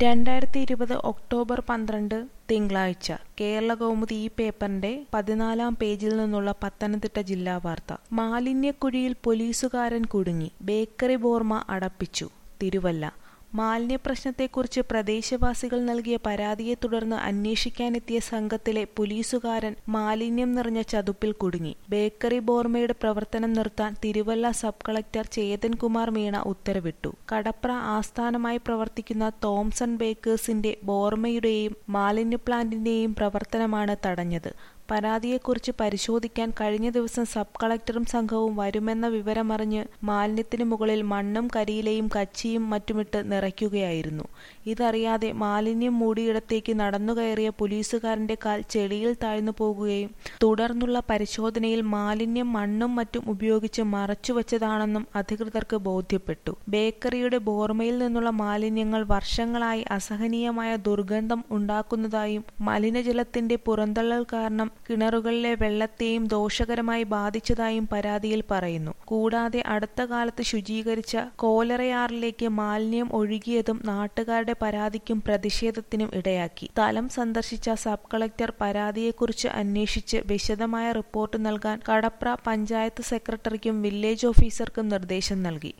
രണ്ടായിരത്തി ഇരുപത് ഒക്ടോബർ പന്ത്രണ്ട് തിങ്കളാഴ്ച കേരളകൗമുദി ഈ പേപ്പറിന്റെ പതിനാലാം പേജിൽ നിന്നുള്ള പത്തനംതിട്ട ജില്ലാ വാർത്ത മാലിന്യക്കുഴിയിൽ പോലീസുകാരൻ കുടുങ്ങി ബേക്കറി ബോർമ അടപ്പിച്ചു തിരുവല്ല മാലിന്യപ്രശ്നത്തെക്കുറിച്ച് പ്രദേശവാസികൾ നൽകിയ പരാതിയെ തുടർന്ന് അന്വേഷിക്കാനെത്തിയ സംഘത്തിലെ പോലീസുകാരൻ മാലിന്യം നിറഞ്ഞ ചതുപ്പിൽ കുടുങ്ങി ബേക്കറി ബോർമയുടെ പ്രവർത്തനം നിർത്താൻ തിരുവല്ല സബ് കളക്ടർ ചേതൻ കുമാർ മീണ ഉത്തരവിട്ടു കടപ്ര ആസ്ഥാനമായി പ്രവർത്തിക്കുന്ന തോംസൺ ബേക്കേഴ്സിന്റെ ബോർമയുടെയും മാലിന്യ പ്ലാന്റിന്റെയും പ്രവർത്തനമാണ് തടഞ്ഞത് പരാതിയെക്കുറിച്ച് പരിശോധിക്കാൻ കഴിഞ്ഞ ദിവസം സബ് കളക്ടറും സംഘവും വരുമെന്ന വിവരമറിഞ്ഞ് മാലിന്യത്തിന് മുകളിൽ മണ്ണും കരിയിലയും കച്ചിയും മറ്റുമിട്ട് നിറയ്ക്കുകയായിരുന്നു ഇതറിയാതെ മാലിന്യം മൂടിയിടത്തേക്ക് നടന്നുകയറിയ പോലീസുകാരന്റെ കാൽ ചെളിയിൽ താഴ്ന്നു പോകുകയും തുടർന്നുള്ള പരിശോധനയിൽ മാലിന്യം മണ്ണും മറ്റും ഉപയോഗിച്ച് മറച്ചുവച്ചതാണെന്നും അധികൃതർക്ക് ബോധ്യപ്പെട്ടു ബേക്കറിയുടെ ബോർമയിൽ നിന്നുള്ള മാലിന്യങ്ങൾ വർഷങ്ങളായി അസഹനീയമായ ദുർഗന്ധം ഉണ്ടാക്കുന്നതായും മലിനജലത്തിന്റെ പുറന്തള്ളൽ കാരണം കിണറുകളിലെ വെള്ളത്തെയും ദോഷകരമായി ബാധിച്ചതായും പരാതിയിൽ പറയുന്നു കൂടാതെ അടുത്ത കാലത്ത് ശുചീകരിച്ച കോലറയാറിലേക്ക് മാലിന്യം ഒഴുകിയതും നാട്ടുകാരുടെ പരാതിക്കും പ്രതിഷേധത്തിനും ഇടയാക്കി സ്ഥലം സന്ദർശിച്ച സബ് കളക്ടർ പരാതിയെക്കുറിച്ച് അന്വേഷിച്ച് വിശദമായ റിപ്പോർട്ട് നൽകാൻ കടപ്ര പഞ്ചായത്ത് സെക്രട്ടറിക്കും വില്ലേജ് ഓഫീസർക്കും നിർദ്ദേശം നൽകി